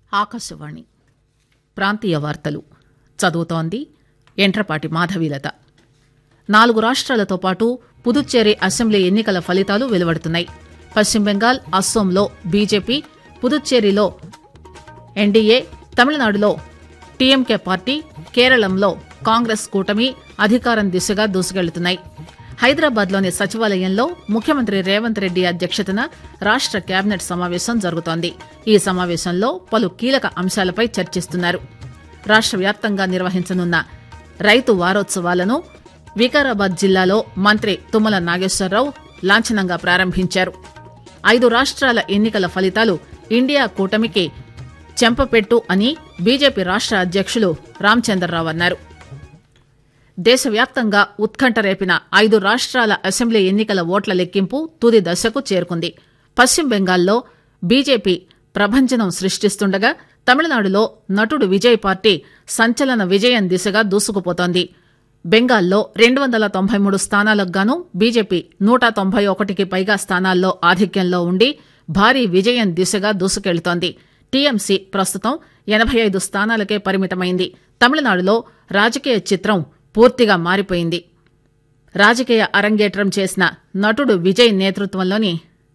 ఆకాశవాణి ప్రాంతీయ వార్తలు చదువుతోంది ఎంట్రపాటి మాధవీలత నాలుగు రాష్ట్రాలతో పాటు పుదుచ్చేరి అసెంబ్లీ ఎన్నికల ఫలితాలు వెలువడుతున్నాయి పశ్చిమ బెంగాల్ అస్సోంలో బీజేపీ పుదుచ్చేరిలో ఎన్డీఏ తమిళనాడులో టీఎంకే పార్టీ కేరళంలో కాంగ్రెస్ కూటమి అధికారం దిశగా దూసుకెళ్తున్నాయి హైదరాబాద్లోని సచివాలయంలో ముఖ్యమంత్రి రేవంత్ రెడ్డి అధ్యక్షతన రాష్ట కేబినెట్ సమావేశం జరుగుతోంది ఈ సమావేశంలో పలు కీలక అంశాలపై చర్చిస్తున్నారు రాష్ట వ్యాప్తంగా నిర్వహించనున్న రైతు వారోత్సవాలను వికారాబాద్ జిల్లాలో మంత్రి తుమ్మల నాగేశ్వరరావు లాంఛనంగా ప్రారంభించారు ఐదు రాష్ట్రాల ఎన్నికల ఫలితాలు ఇండియా కూటమికి చెంపపెట్టు అని బీజేపీ రాష్ట అధ్యక్షులు రామచంద్రరావు అన్నారు దేశవ్యాప్తంగా ఉత్కంఠ రేపిన ఐదు రాష్ట్రాల అసెంబ్లీ ఎన్నికల ఓట్ల లెక్కింపు తుది దశకు చేరుకుంది పశ్చిమ బెంగాల్లో బీజేపీ ప్రభంజనం సృష్టిస్తుండగా తమిళనాడులో నటుడు విజయ్ పార్టీ సంచలన విజయం దిశగా దూసుకుపోతోంది బెంగాల్లో రెండు వందల తొంభై మూడు స్థానాలకు గాను బీజేపీ నూట తొంభై ఒకటికి పైగా స్థానాల్లో ఆధిక్యంలో ఉండి భారీ విజయం దిశగా దూసుకెళ్తోంది టీఎంసీ ప్రస్తుతం ఎనబై ఐదు స్థానాలకే పరిమితమైంది తమిళనాడులో రాజకీయ చిత్రం పూర్తిగా మారిపోయింది రాజకీయ అరంగేట్రం చేసిన నటుడు విజయ్ నేతృత్వంలోని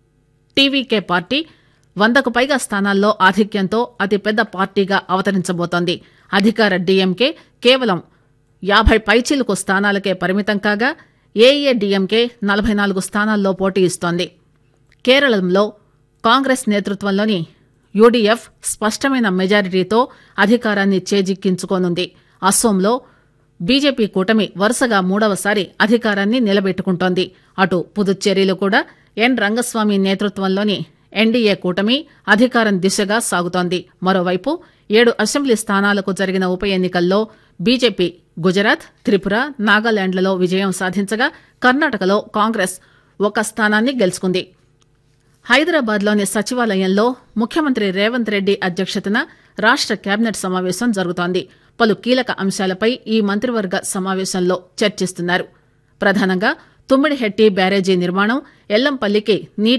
టీవీకే పార్టీ వందకు పైగా స్థానాల్లో ఆధిక్యంతో అతిపెద్ద పార్టీగా అవతరించబోతోంది అధికార డీఎంకే కేవలం యాభై పైచీలకు స్థానాలకే పరిమితం కాగా ఏఏడీఎంకే నలభై నాలుగు స్థానాల్లో పోటీ ఇస్తోంది కేరళంలో కాంగ్రెస్ నేతృత్వంలోని యూడీఎఫ్ స్పష్టమైన మెజారిటీతో అధికారాన్ని చేజిక్కించుకోనుంది అస్సోంలో బీజేపీ కూటమి వరుసగా మూడవసారి అధికారాన్ని నిలబెట్టుకుంటోంది అటు పుదుచ్చేరిలో కూడా ఎన్ రంగస్వామి నేతృత్వంలోని ఎన్డీఏ కూటమి అధికారం దిశగా సాగుతోంది మరోవైపు ఏడు అసెంబ్లీ స్థానాలకు జరిగిన ఉప ఎన్నికల్లో బీజేపీ గుజరాత్ త్రిపుర నాగాలాండ్లలో విజయం సాధించగా కర్ణాటకలో కాంగ్రెస్ ఒక స్థానాన్ని గెలుచుకుంది హైదరాబాద్లోని సచివాలయంలో ముఖ్యమంత్రి రేవంత్ రెడ్డి అధ్యక్షతన రాష్ట కేబినెట్ సమావేశం జరుగుతోంది పలు కీలక అంశాలపై ఈ మంత్రివర్గ సమావేశంలో చర్చిస్తున్నారు ప్రధానంగా తుమ్మిడిహెట్టి బ్యారేజీ నిర్మాణం ఎల్లంపల్లికి నీటి